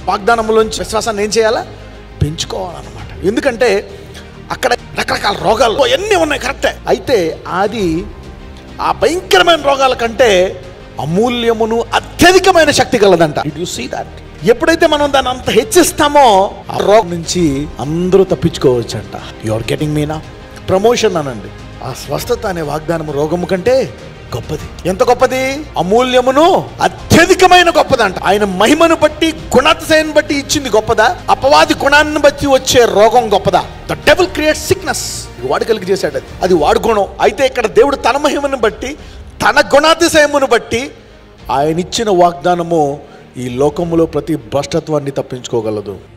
వాగ్దానంలోంచి విశ్వాసాన్ని ఏం చేయాలా పెంచుకోవాలన్నమాట ఎందుకంటే అక్కడ రకరకాల రోగాలు అన్నీ ఉన్నాయి కరెక్టే అయితే అది ఆ భయంకరమైన రోగాల కంటే అమూల్యమును అత్యధికమైన శక్తి కలదంట యు సీ దట్ ఎప్పుడైతే మనం దాన్ని అంత హెచ్చిస్తామో ఆ రోగం నుంచి అందరూ తప్పించుకోవచ్చంట యు ఆర్ గెటింగ్ మీనా ప్రమోషన్ అనండి ఆ స్వస్థత అనే వాగ్దానం రోగము కంటే గొప్పది ఎంత గొప్పది అమూల్యమును అత్యధికమైన గొప్పదంట ఆయన మహిమను బట్టి గుణాతిశయాన్ని బట్టి ఇచ్చింది గొప్పదా అపవాది గుణాన్ని బట్టి వచ్చే రోగం గొప్పదా ద డెవల్ క్రియేట్ సిక్నెస్ వాడు కలిగి చేశాడు అది అది వాడు గుణం అయితే ఇక్కడ దేవుడు తన మహిమను బట్టి తన గుణాతిశయమును బట్టి ఆయన ఇచ్చిన వాగ్దానము ఈ లోకములో ప్రతి భ్రష్టత్వాన్ని తప్పించుకోగలదు